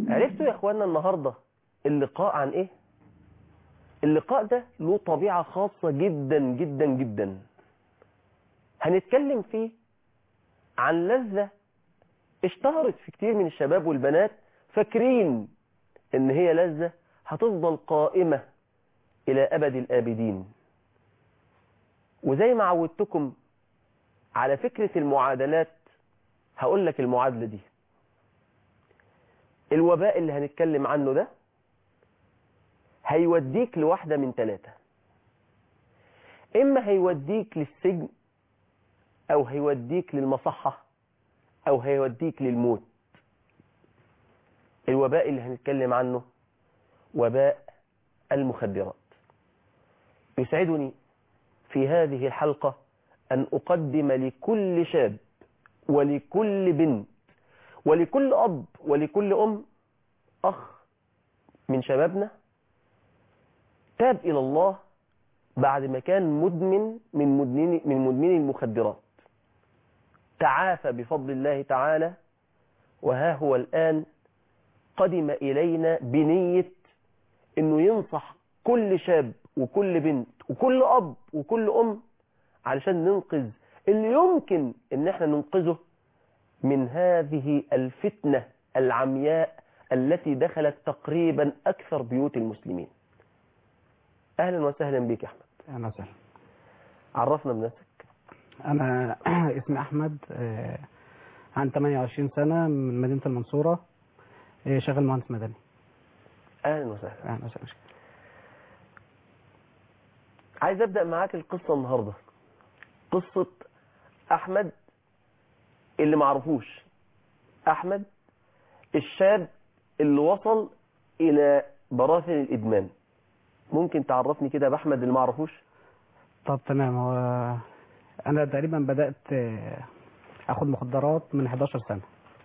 عرفتوا يا اخوانا النهاردة اللقاء عن ايه اللقاء ده له طبيعة خاصة جدا جدا جدا هنتكلم فيه عن لذة اشتهرت في كتير من الشباب والبنات فاكرين ان هي لذة هتفضل قائمة الى ابد الابدين وزي ما عودتكم على فكرة المعادلات هقول لك المعادلة دي الوباء اللي هنتكلم عنه ده هيوديك لواحدة من ثلاثة إما هيوديك للسجن أو هيوديك للمصحة أو هيوديك للموت الوباء اللي هنتكلم عنه وباء المخدرات يسعدني في هذه الحلقة أن أقدم لكل شاب ولكل بنت ولكل أب ولكل أم أخ من شبابنا تاب إلى الله بعد ما كان مدمن من مدمن من مدمني المخدرات تعافى بفضل الله تعالى وها هو الآن قدم إلينا بنية أنه ينصح كل شاب وكل بنت وكل أب وكل أم علشان ننقذ اللي يمكن ان احنا ننقذه من هذه الفتنة العمياء التي دخلت تقريبا أكثر بيوت المسلمين أهلا وسهلا بك يا أحمد أهلا وسهلا عرفنا بنفسك أنا اسمي أحمد آه، عندي 28 سنة من مدينة المنصورة آه، شغال مهندس مدني أهلا وسهلا أهلا وسهلا عايز أبدأ معاك القصة النهاردة قصة أحمد اللي معرفوش أحمد الشاب اللي وصل إلى براثن الإدمان ممكن تعرفني كده بأحمد اللي معرفوش طب تمام هو أنا تقريبا بدأت آه، أخد مخدرات من 11 سنة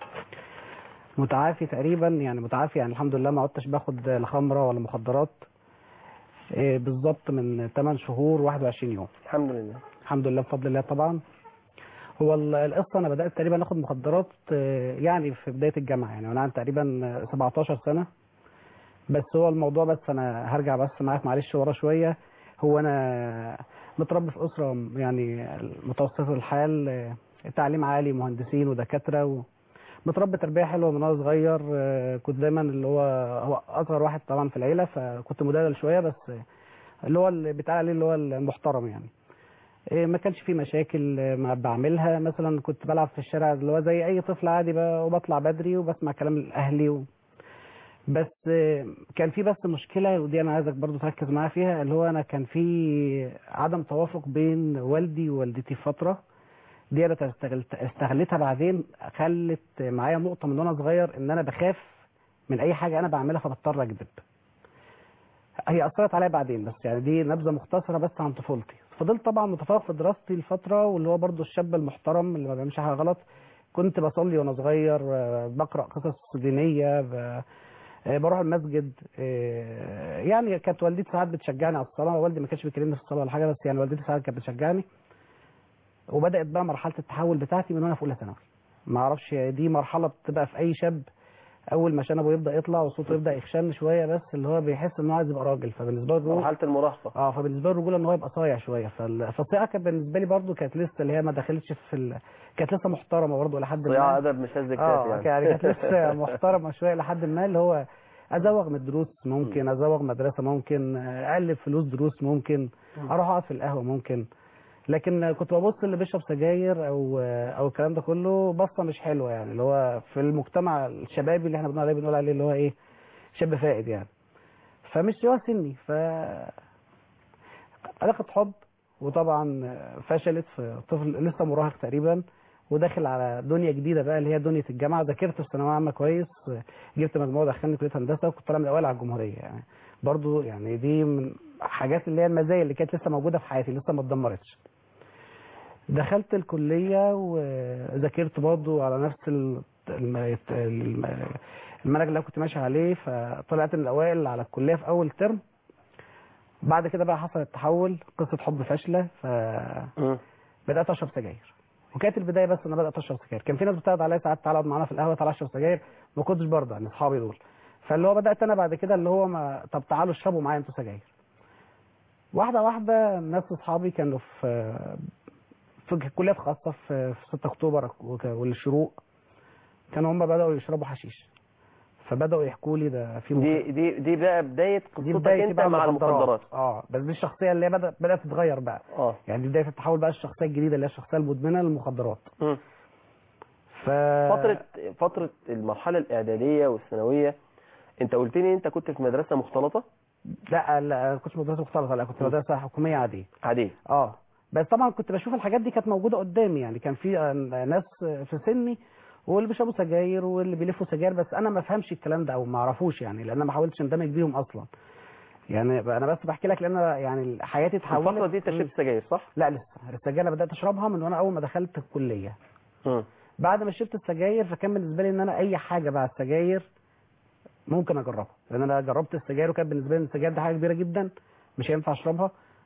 متعافي تقريبا يعني متعافي يعني الحمد لله ما عدتش باخد لا خمرة ولا مخدرات آه، بالظبط من 8 شهور 21 يوم الحمد لله الحمد لله بفضل الله طبعا هو ال- القصه انا بدات تقريبا اخد مخدرات آه، يعني في بدايه الجامعه يعني وانا عندي تقريبا آه، 17 سنه بس هو الموضوع بس انا هرجع بس معاك معلش ورا شويه هو انا متربي في اسره يعني متوسطه الحال آه، تعليم عالي مهندسين ودكاتره و متربي تربيه حلوه من وانا صغير آه، كنت دايما اللي هو هو اصغر واحد طبعا في العيله فكنت مدلل شويه بس آه، اللي هو اللي بيتقال عليه اللي هو المحترم يعني إيه، ما كانش في مشاكل آه، ما بعملها مثلا كنت بلعب في الشارع اللي هو زي اي طفل عادي ب- وبطلع بدري وبسمع كلام اهلي و... بس آه، كان في بس مشكله ودي انا عايزك برضو تركز معايا فيها اللي هو انا كان في عدم توافق بين والدي ووالدتي في فتره دي انا استغلت استغلتها بعدين خلت معايا نقطه من وانا صغير ان انا بخاف من اي حاجه انا بعملها فبضطر اكذب هي اثرت عليا بعدين بس يعني دي نبذه مختصره بس عن طفولتي فضلت طبعا متفوق في دراستي لفتره واللي هو برضو الشاب المحترم اللي ما بيعملش حاجه غلط كنت بصلي وانا صغير آه، بقرا قصص دينيه ب- آه، بروح المسجد آه، يعني كانت والدتي ساعات بتشجعني على الصلاه والدي ما كانش بيكلمني في الصلاه ولا حاجه بس يعني والدتي ساعات كانت بتشجعني وبدات بقى مرحله التحول بتاعتي من وانا في اولى ثانوي ما اعرفش دي مرحله بتبقى في اي شاب اول ما شنبه يبدا يطلع وصوته يبدا يخشن شويه بس اللي هو بيحس ان هو عايز يبقى راجل فبالنسبه له مرحلة المراهقة اه فبالنسبه له الرجوله ان هو يبقى صايع شويه فال- فالصياعه كانت بالنسبه لي برضو كانت لسه اللي هي ما دخلتش في ال... كانت لسه محترمه برضو لحد صياعة ما أدب مش هز اه كتاف يعني يعني كانت لسه محترمه شويه لحد ما اللي هو ازوغ من الدروس ممكن ازوغ مدرسه ممكن اقلب فلوس دروس ممكن اروح اقعد في القهوه ممكن لكن كنت ببص اللي بيشرب سجاير او او الكلام ده كله بصه مش حلوه يعني اللي هو في المجتمع الشبابي اللي احنا بنقول عليه بنقول عليه اللي هو ايه شاب فائد يعني فمش هو سني ف علاقه حب وطبعا فشلت في طفل لسه مراهق تقريبا وداخل على دنيا جديده بقى اللي هي دنيا الجامعه ذاكرت في ثانويه عامه كويس جبت مجموع دخلني كليه هندسه وكنت طالع من الاوائل على الجمهوريه يعني برضو يعني دي من حاجات اللي هي المزايا اللي كانت لسه موجوده في حياتي لسه ما اتدمرتش دخلت الكليه وذاكرت برضو على نفس ال- الم- الم- المنهج اللي أنا كنت ماشي عليه فطلعت من الاوائل على الكليه في اول ترم بعد كده بقى حصل التحول قصه حب فاشله فبدات مم. اشرب سجاير وكانت البدايه بس ان انا بدات اشرب سجاير كان في ناس بتعرض عليا ساعات تعالى اقعد معانا في القهوه تعالى اشرب سجاير ما كنتش برضه يعني اصحابي دول فاللي هو بدات انا بعد كده اللي هو ما طب تعالوا اشربوا معايا انتوا سجاير واحده واحده ناس اصحابي كانوا في في كليات خاصه في في 6 اكتوبر وك- والشروق كانوا هم بداوا يشربوا حشيش فبداوا يحكوا لي ده في مخ- دي دي دي بقى بدايه دي قصتك بدايتي انت بقى مع المخدرات اه بس دي الشخصيه اللي هي بدات بدات تتغير بقى اه يعني دي بدايه التحول بقى الشخصيه الجديده اللي هي الشخصيه المدمنه للمخدرات مم. ف فترة فترة المرحلة الإعدادية والثانوية أنت قلت لي أنت كنت في مدرسة مختلطة لا لا كنتش مدرسه مختلطه لا كنت مدرسه حكوميه عاديه عادية اه بس طبعا كنت بشوف الحاجات دي كانت موجوده قدامي يعني كان في آه، ناس في سني واللي بيشربوا سجاير واللي بيلفوا سجاير بس انا ما فهمش الكلام ده او ما اعرفوش يعني لان انا ما حاولتش اندمج بيهم اصلا يعني انا بس بحكي لك لان أنا يعني حياتي اتحولت الفترة دي أنت شربت سجاير صح؟ لا لسه السجاير انا بدات اشربها من وانا اول ما دخلت الكليه مم. بعد ما شربت السجاير فكان بالنسبه لي ان انا اي حاجه بعد السجاير ممكن اجربها لان انا جربت السجاير وكان بالنسبه لي السجاير دي حاجه كبيره جدا مش هينفع اشربها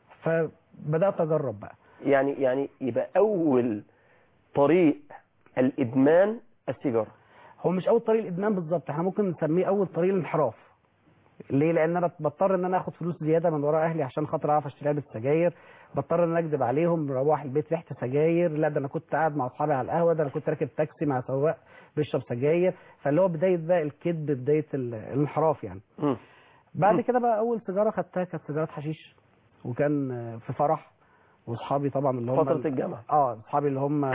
فبدات اجرب بقى يعني يعني يبقى أول طريق الإدمان السيجارة هو مش اول طريق الادمان بالظبط احنا ممكن نسميه اول طريق الانحراف ليه لان انا بضطر ان انا اخد فلوس زياده من ورا اهلي عشان خاطر اعرف اشتري علبه سجاير بضطر ان انا اكذب عليهم بروح البيت ريحه سجاير لا ده انا كنت قاعد مع اصحابي على القهوه ده انا كنت راكب تاكسي مع سواق بيشرب سجاير فاللي هو بدايه بقى الكذب بدايه ال- الانحراف يعني مم. بعد كده بقى اول سيجاره خدتها كانت سيجاره حشيش وكان آه، في فرح واصحابي طبعا اللي هم فترة الجامعة اه اصحابي اللي هم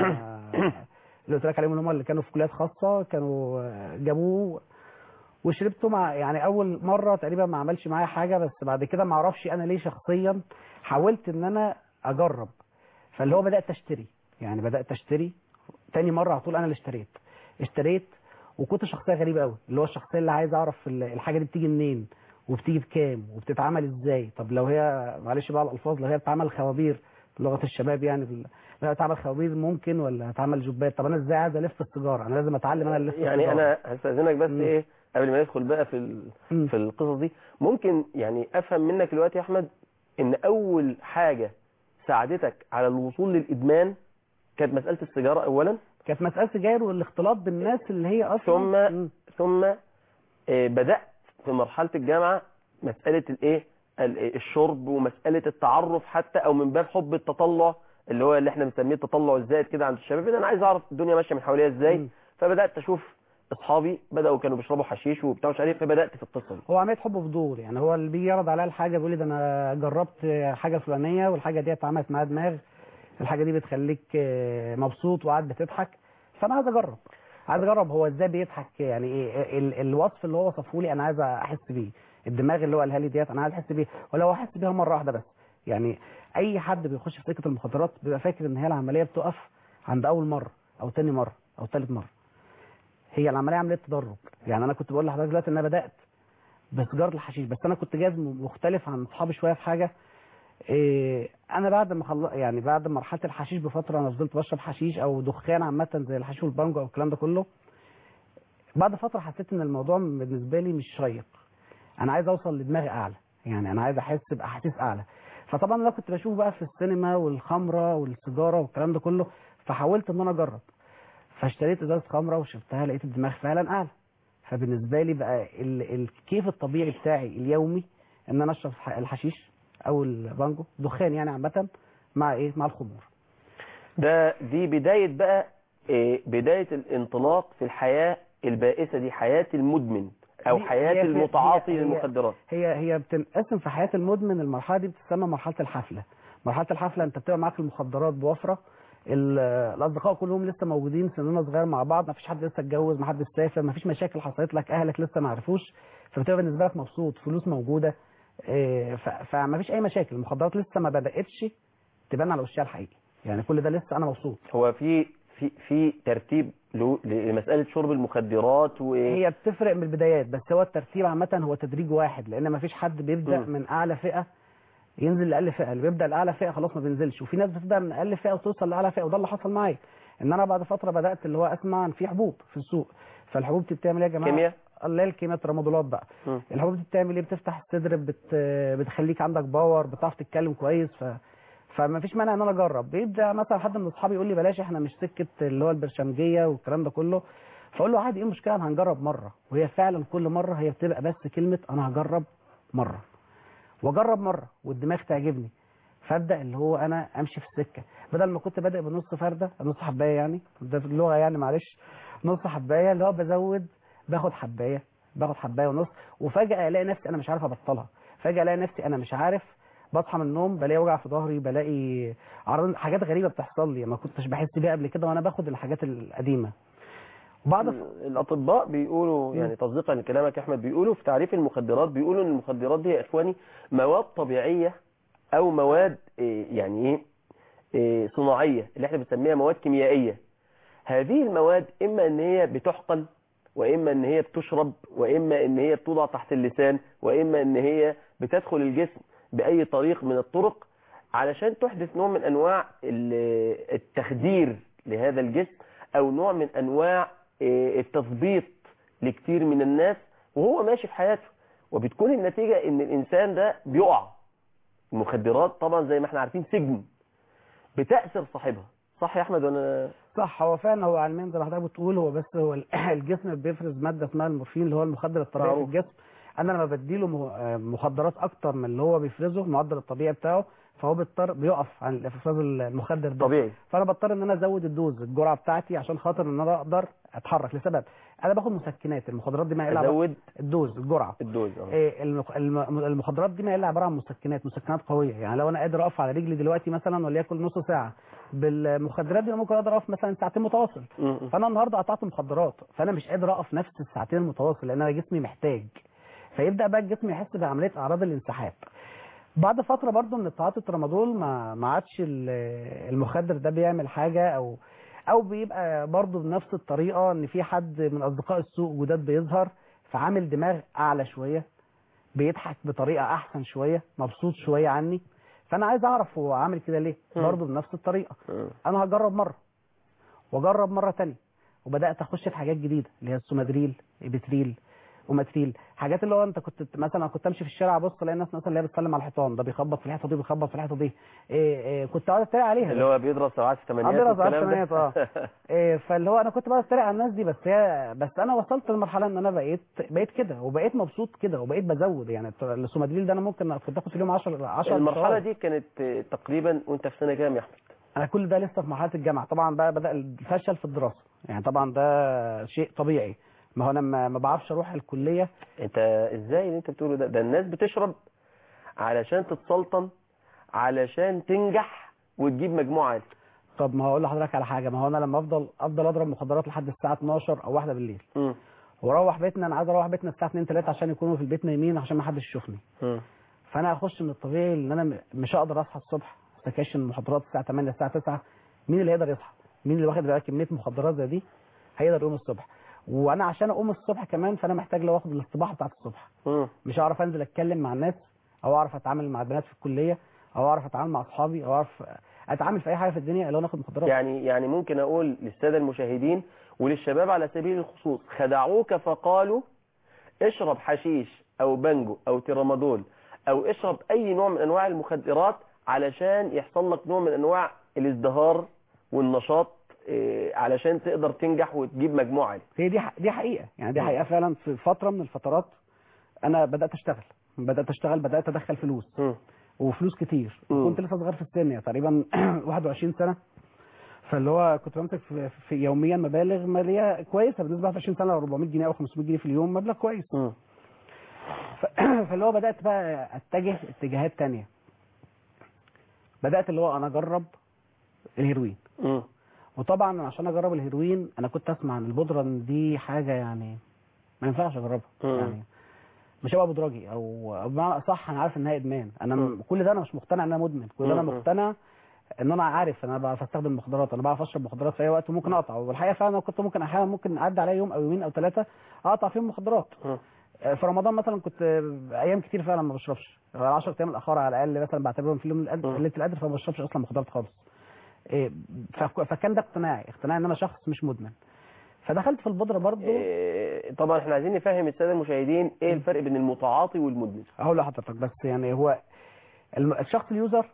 اللي قلت لك عليهم اللي هم اللي كانوا في كليات خاصه كانوا آه، جابوه وشربته مع يعني اول مره تقريبا ما عملش معايا حاجه بس بعد كده ما اعرفش انا ليه شخصيا حاولت ان انا اجرب فاللي هو بدات اشتري يعني بدات اشتري تاني مره على طول انا اللي اشتريت اشتريت وكنت شخصيه غريبه قوي اللي هو الشخصيه اللي عايز اعرف ال- الحاجه دي بتيجي منين وبتيجي بكام وبتتعمل ازاي طب لو هي معلش بقى الالفاظ لو هي بتتعمل خوابير لغه الشباب يعني بال- لو هي بتتعمل خوابير ممكن ولا هتعمل جوبات طب انا ازاي عايز الف السيجاره انا لازم اتعلم انا اللي الف يعني السيجارة. أنا هستأذنك بس مم. إيه قبل ما ندخل بقى في ال... مم. في القصص دي ممكن يعني أفهم منك دلوقتي يا أحمد إن أول حاجة ساعدتك على الوصول للإدمان كانت مسألة السيجارة أولا كانت مساله سجاير والاختلاط بالناس اللي هي اصلا ثم مم. ثم آه، بدأت في مرحلة الجامعة مسألة الايه ال- الشرب ومسألة التعرف حتى او من باب حب التطلع اللي هو اللي احنا بنسميه التطلع الزائد كده عند الشباب ان انا عايز اعرف الدنيا ماشية من حواليا ازاي مم. فبدأت اشوف اصحابي بدأوا كانوا بيشربوا حشيش وبتاع مش عارف فبدأت في القصة دي هو عمليه حب وفضول يعني هو اللي بيجي يعرض عليا الحاجه بيقول لي ده انا جربت حاجه فلانيه والحاجه دي اتعملت معاها دماغ الحاجه دي بتخليك آه، مبسوط وقاعد بتضحك فانا عايز اجرب عايز اجرب هو ازاي بيضحك يعني ايه ال- الوصف اللي هو وصفه لي انا عايز احس بيه الدماغ اللي هو قالها لي ديت انا عايز احس بيه ولو احس بيها مره واحده بس يعني اي حد بيخش في سكه المخدرات بيبقى فاكر ان هي العمليه بتقف عند اول مره او تاني مره او تالت مره هي العمليه عمليه تدرج يعني انا كنت بقول لحضرتك دلوقتي ان انا بدات بسجاره الحشيش بس انا كنت جاز مختلف عن اصحابي شويه في حاجه إيه انا بعد ما خل... يعني بعد مرحله الحشيش بفتره انا فضلت بشرب حشيش او دخان عامه زي الحشيش والبانجو او الكلام ده كله بعد فتره حسيت ان الموضوع بالنسبه لي مش شيق انا عايز اوصل لدماغي اعلى يعني انا عايز احس باحاسيس اعلى فطبعا انا كنت بشوف بقى في السينما والخمره والسيجاره والكلام ده كله فحاولت ان انا اجرب فاشتريت ازازه خمره وشربتها لقيت الدماغ فعلا اعلى فبالنسبه لي بقى ال- الكيف الطبيعي بتاعي اليومي ان انا اشرب ح- الحشيش او البانجو دخان يعني عامه مع ايه مع الخمور ده دي بداية بقى إيه بداية الانطلاق في الحياة البائسة دي حياة المدمن او دي- حياة هي- المتعاطي هي- هي- للمخدرات هي هي بتنقسم في حياه المدمن المرحله دي بتسمى مرحله الحفله مرحله الحفله انت بتبقى معاك المخدرات بوفره ال- الاصدقاء كلهم لسه موجودين سننا صغير مع بعض ما فيش حد لسه اتجوز ما حد سافر ما فيش مشاكل حصلت لك اهلك لسه ما عرفوش فبتبقى بالنسبه لك مبسوط فلوس موجوده إيه، ف- فما فيش اي مشاكل المخدرات لسه ما بداتش تبان على وشها الحقيقي يعني كل ده لسه انا مبسوط هو في في في ترتيب له- لمسألة شرب المخدرات و هي بتفرق من البدايات بس هو الترتيب عامة هو تدريج واحد لأن ما فيش حد بيبدأ مم. من أعلى فئة ينزل لأقل فئة اللي بيبدأ لأعلى فئة خلاص ما بينزلش وفي ناس بتبدأ من أقل فئة وتوصل لأعلى فئة وده اللي حصل معايا إن أنا بعد فترة بدأت اللي هو أسمع إن في حبوب في السوق فالحبوب دي بتعمل إيه يا جماعة؟ كيمياء اللي هي الكيمياء الترامادولات بقى مم. الحبوب دي بتعمل ايه بتفتح الصدر بت... بتخليك عندك باور بتعرف تتكلم كويس ف... فما فيش مانع ان انا اجرب بيبدا مثلا حد من اصحابي يقول لي بلاش احنا مش سكه اللي هو البرشامجيه والكلام ده كله فاقول له عادي ايه المشكله أنا هنجرب مره وهي فعلا كل مره هي بتبقى بس كلمه انا هجرب مره واجرب مره والدماغ تعجبني فابدا اللي هو انا امشي في السكه بدل ما كنت بادئ بنص فرده نص حبايه يعني ده في اللغه يعني معلش نص حبايه اللي هو بزود باخد حبايه باخد حبايه ونص وفجاه الاقي نفسي انا مش عارف ابطلها فجاه الاقي نفسي انا مش عارف بصحى من النوم بلاقي وجع في ظهري بلاقي عرض حاجات غريبه بتحصل لي ما كنتش بحس بيها قبل كده وانا باخد الحاجات القديمه وبعد ف... الاطباء بيقولوا يعني تصديقا لكلامك يا احمد بيقولوا في تعريف المخدرات بيقولوا ان المخدرات دي يا اخواني مواد طبيعيه او مواد إيه، يعني ايه إيه، صناعيه اللي احنا بنسميها مواد كيميائيه هذه المواد اما ان هي بتحقن واما ان هي بتشرب واما ان هي بتوضع تحت اللسان واما ان هي بتدخل الجسم باي طريق من الطرق علشان تحدث نوع من انواع ال- التخدير لهذا الجسم او نوع من انواع إيه، التثبيط لكتير من الناس وهو ماشي في حياته وبتكون النتيجة ان الانسان ده بيقع المخدرات طبعا زي ما احنا عارفين سجن بتأثر صاحبها صح يا احمد وانا صح هو فعلا هو علميا زي ما حضرتك بتقول هو بس هو ال- الجسم بيفرز ماده اسمها المورفين اللي هو المخدر الطبيعي في معروف. الجسم انا لما بديله مه- آه، مخدرات اكتر من اللي هو بيفرزه المعدل الطبيعي بتاعه فهو بيضطر بيقف عن افراز المخدر ده طبيعي فانا بضطر ان انا ازود الدوز الجرعه بتاعتي عشان خاطر ان انا اقدر اتحرك لسبب انا باخد مسكنات المخدرات دي ما هي إلا عبارة- ازود الدوز الجرعه الدوز اه إيه المخ- الم- المخدرات دي ما هي الا عباره عن مسكنات مسكنات قويه يعني لو انا قادر اقف على رجلي دلوقتي مثلا وليكن نص ساعه بالمخدرات دي أنا ممكن اقدر اقف مثلا ساعتين متواصل م- م. فانا النهارده قطعت مخدرات فانا مش قادر اقف نفس الساعتين المتواصل لان انا جسمي محتاج فيبدا بقى الجسم يحس بعمليه اعراض الانسحاب بعد فتره برضو من تعاطي الترامادول ما ما عادش ال- المخدر ده بيعمل حاجه او او بيبقى برضو بنفس الطريقه ان في حد من اصدقاء السوق جداد بيظهر فعامل دماغ اعلى شويه بيضحك بطريقه احسن شويه مبسوط شويه عني فانا عايز اعرف هو عامل كده ليه مم. برضو بنفس الطريقه م. انا هجرب مره واجرب مره تانية وبدات اخش في حاجات جديده اللي هي السومادريل ابتريل وماتريل حاجات اللي هو انت كنت مثلا كنت امشي في الشارع ابص الاقي الناس مثلا اللي هي بتسلم على الحيطان ده بيخبط في الحيطه دي بيخبط في الحيطه دي إيه إيه كنت قاعد اتريق عليها اللي هو بيضرب سبعات في ثمانيات بيضرب سبعات والكلام في ده. ثمانيات، إيه فاللي هو انا كنت بقى اتريق على الناس دي بس هي بس انا وصلت لمرحله ان انا بقيت بقيت كده وبقيت مبسوط كده وبقيت بزود يعني السومادريل ده انا ممكن كنت اخد في اليوم 10 10 المرحلة دي كانت آه، تقريبا وانت في سنة كام يا احمد انا كل ده لسه في مرحله الجامعه طبعا بقى بدا الفشل في الدراسه يعني طبعا ده شيء طبيعي ما هو انا ما ما بعرفش اروح الكليه انت ازاي اللي انت بتقوله ده ده الناس بتشرب علشان تتسلطن علشان تنجح وتجيب مجموع عالي طب ما هقول لحضرتك على حاجه ما هو انا لما افضل افضل اضرب مخدرات لحد الساعه 12 او 1 بالليل م. واروح بيتنا انا عايز اروح بيتنا الساعه 2 3 عشان يكونوا في البيت نايمين عشان ما حدش يشوفني م. فانا هخش من الطبيعي ان انا م- مش هقدر اصحى الصبح سكاشن المحاضرات الساعه 8 الساعه 9 مين اللي هيقدر يصحى مين اللي واخد بقى كميه مخدرات زي دي هيقدر يقوم الصبح وانا عشان اقوم الصبح كمان فانا محتاج لو اخد الاستباحه بتاعت الصبح م. مش هعرف انزل اتكلم مع الناس او اعرف اتعامل مع البنات في الكليه او اعرف اتعامل مع اصحابي او اعرف اتعامل في اي حاجه في الدنيا الا ناخد مخدرات يعني يعني ممكن اقول للساده المشاهدين وللشباب على سبيل الخصوص خدعوك فقالوا اشرب حشيش او بنجو او ترامادول او اشرب اي نوع من انواع المخدرات علشان يحصل لك نوع من انواع الازدهار والنشاط إيه، علشان تقدر تنجح وتجيب مجموع عالي هي دي ح- دي حقيقه يعني دي م. حقيقه فعلا في فتره من الفترات انا بدات اشتغل بدات اشتغل بدات ادخل فلوس م. وفلوس كتير مم. وكنت لسه صغير في السن يعني تقريبا 21 سنه فاللي هو كنت بمسك في, في يوميا مبالغ ماليه كويسه بالنسبه ل 21 سنه 400 جنيه او 500 جنيه في اليوم مبلغ كويس م. ف- فاللي هو بدات بقى اتجه اتجاهات تانية بدات اللي هو انا اجرب الهيروين م. وطبعا عشان اجرب الهيروين انا كنت اسمع عن البودره ان دي حاجه يعني ما ينفعش اجربها مم. يعني مش هبقى بودراجي او أو بمعنى اصح انا عارف انها ادمان انا مم. م- كل ده انا مش مقتنع ان انا مدمن كل ده انا مم. مقتنع ان انا عارف ان انا بعرف استخدم مخدرات انا بعرف اشرب مخدرات في اي وقت وممكن اقطع والحقيقه فعلا أنا كنت ممكن احيانا ممكن اعدي عليا يوم او يومين او ثلاثه اقطع فيهم مخدرات م. في رمضان مثلا كنت ايام كتير فعلا ما بشربش 10 ايام الاخر على الاقل مثلا بعتبرهم في يوم القدر مم. ليله القدر فما بشربش اصلا مخدرات خالص إيه، فك- فكان ده اقتناعي اقتناعي ان انا شخص مش مدمن فدخلت في البودره برضو إيه، طبعا احنا عايزين نفهم الساده المشاهدين ايه الفرق بين المتعاطي والمدمن هقول لحضرتك بس يعني هو الم- الشخص اليوزر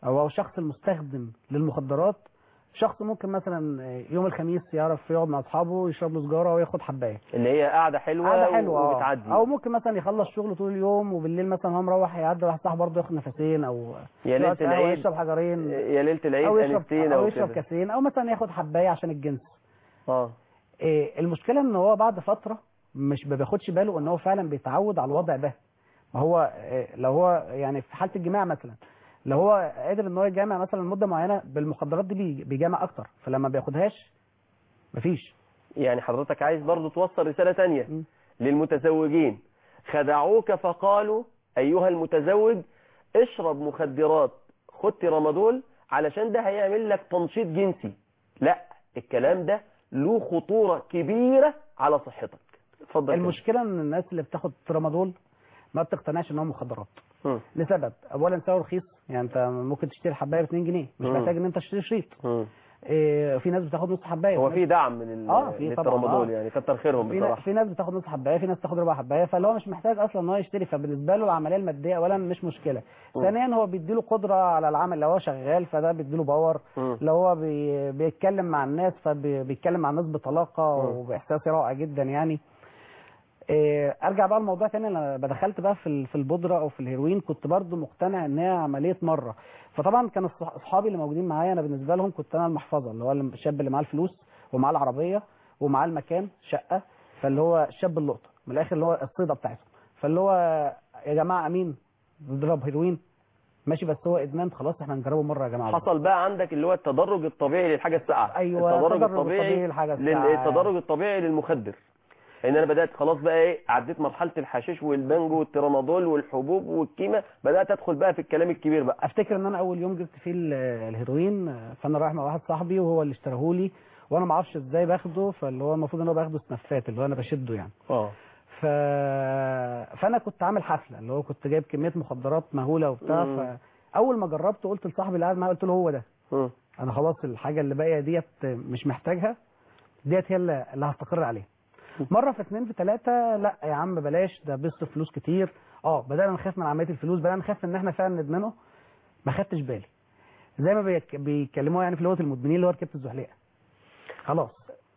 او الشخص المستخدم للمخدرات شخص ممكن مثلا يوم الخميس يعرف يقعد مع اصحابه يشرب له سجاره وياخد حبايه اللي هي قاعده حلوه قاعده حلوه آه. وبتعدي او ممكن مثلا يخلص شغله طول اليوم وبالليل مثلا هو مروح يعدي واحد صاحبه برضه ياخد نفسين او يا ليله يقعد قهوة العيد يشرب حجرين يا ليله العيد او يشرب انستين او او يشرب كده كاسين او مثلا ياخد حبايه عشان الجنس اه إيه المشكله ان هو بعد فتره مش ما بياخدش باله ان هو فعلا بيتعود على الوضع ده ما هو إيه لو هو يعني في حاله الجماع مثلا لو هو قادر ان هو يجامع مثلا مده معينه بالمخدرات دي بي- بيجامع اكتر فلما بياخدهاش مفيش يعني حضرتك عايز برضو توصل رساله تانية م. للمتزوجين خدعوك فقالوا ايها المتزوج اشرب مخدرات خد ترامادول علشان ده هيعمل لك تنشيط جنسي لا الكلام ده له خطوره كبيره على صحتك اتفضل كده. المشكله ان الناس اللي بتاخد ترامادول ما بتقتنعش ان هو مخدرات م. لسبب اولا سعره رخيص يعني انت ممكن تشتري حبايه ب 2 جنيه مش مم. محتاج ان انت تشتري شريط م. إيه في ناس بتاخد نص حبايه هو وفي في دعم من ال- آه، في طبعاً، للترامادول آه. يعني كتر خيرهم في, نا- بصراحه في ناس بتاخد نص حبايه في ناس بتاخد ربع حبايه فاللي هو مش محتاج اصلا ان هو يشتري فبالنسبه له العمليه الماديه اولا مش مشكله م. ثانيا هو بيديله قدره على العمل لو هو شغال فده بيديله باور م. لو هو بي بيتكلم مع الناس فبيتكلم مع الناس بطلاقه م. وباحساس رائع جدا يعني إيه، ارجع بقى لموضوع تاني لما دخلت بقى في ال- في البودره او في الهيروين كنت برضو مقتنع ان هي عمليه مره فطبعا كان الصح- اصحابي اللي موجودين معايا انا بالنسبه لهم كنت انا المحفظه اللي هو الشاب اللي معاه الفلوس ومعاه العربيه ومعاه المكان شقه فاللي هو الشاب اللقطه من الاخر اللي هو الصيده بتاعته فاللي هو يا جماعه امين نضرب هيروين ماشي بس هو ادمان خلاص احنا نجربه مره يا جماعه حصل بقى عندك اللي هو التدرج الطبيعي للحاجه الساقعه أيوة، التدرج التدرج الطبيعي الطبيعي للحاجة لل- الساقعة. التدرج الطبيعي للمخدر ان انا بدات خلاص بقى ايه عديت مرحله الحشيش والبانجو والترامادول والحبوب والكيمه بدات ادخل بقى في الكلام الكبير بقى افتكر ان انا اول يوم جبت فيه ال- الهيروين فانا رايح مع واحد صاحبي وهو اللي اشتراهولي وانا ما اعرفش ازاي باخده فاللي هو المفروض ان هو باخده سنفات اللي هو انا بشده يعني اه ف... فانا كنت عامل حفله اللي هو كنت جايب كميه مخدرات مهوله وبتاع مم. فاول ما جربت قلت لصاحبي اللي قاعد معايا قلت له هو ده مم. انا خلاص الحاجه اللي باقيه ديت مش محتاجها ديت هي اللي اللي هستقر عليها مره في اتنين في تلاته لا يا عم بلاش ده بيصرف فلوس كتير اه بدانا نخاف من عمليه الفلوس بدانا نخاف ان احنا فعلا ندمنه ما خدتش بالي زي ما بيك- بيتكلموا يعني في لغه المدمنين اللي هو ركبت الزحليقه خلاص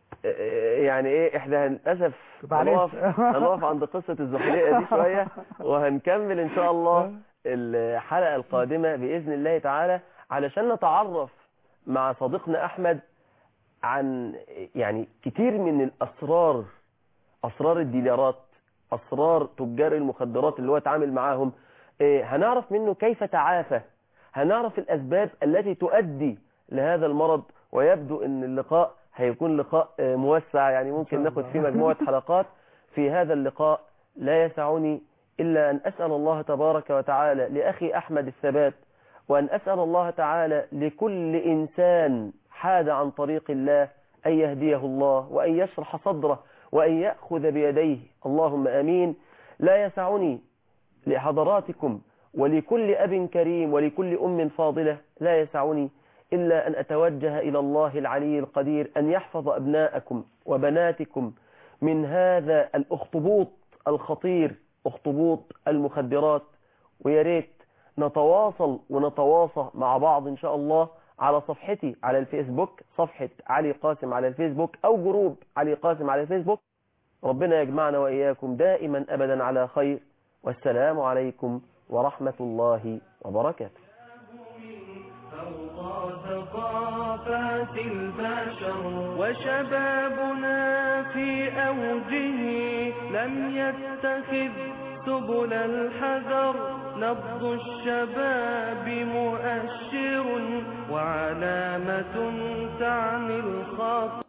إيه يعني ايه احنا للاسف معلش. هنقف هنقف عند قصه الزحليقه دي شويه وهنكمل ان شاء الله الحلقه القادمه باذن الله تعالى علشان نتعرف مع صديقنا احمد عن يعني كتير من الاسرار اسرار الديلرات اسرار تجار المخدرات اللي هو اتعامل معاهم إيه، هنعرف منه كيف تعافى هنعرف الاسباب التي تؤدي لهذا المرض ويبدو ان اللقاء هيكون لقاء آه، موسع يعني ممكن شاء ناخد الله. فيه مجموعة حلقات في هذا اللقاء لا يسعني إلا أن أسأل الله تبارك وتعالى لأخي أحمد الثبات وأن أسأل الله تعالى لكل إنسان حاد عن طريق الله أن يهديه الله وأن يشرح صدره وأن يأخذ بيديه اللهم أمين لا يسعني لحضراتكم ولكل أب كريم ولكل أم فاضلة لا يسعني إلا أن أتوجه إلى الله العلي القدير أن يحفظ أبناءكم وبناتكم من هذا الأخطبوط الخطير أخطبوط المخدرات ويا ريت نتواصل ونتواصى مع بعض إن شاء الله على صفحتي على الفيسبوك صفحة علي قاسم على الفيسبوك أو جروب علي قاسم على الفيسبوك ربنا يجمعنا وإياكم دائما أبدا على خير والسلام عليكم ورحمة الله وبركاته فوق ثقافات البشر وشبابنا في أوجه لم يتخذ سبل الحذر نبض الشباب مؤشر وعلامة تعني الخطر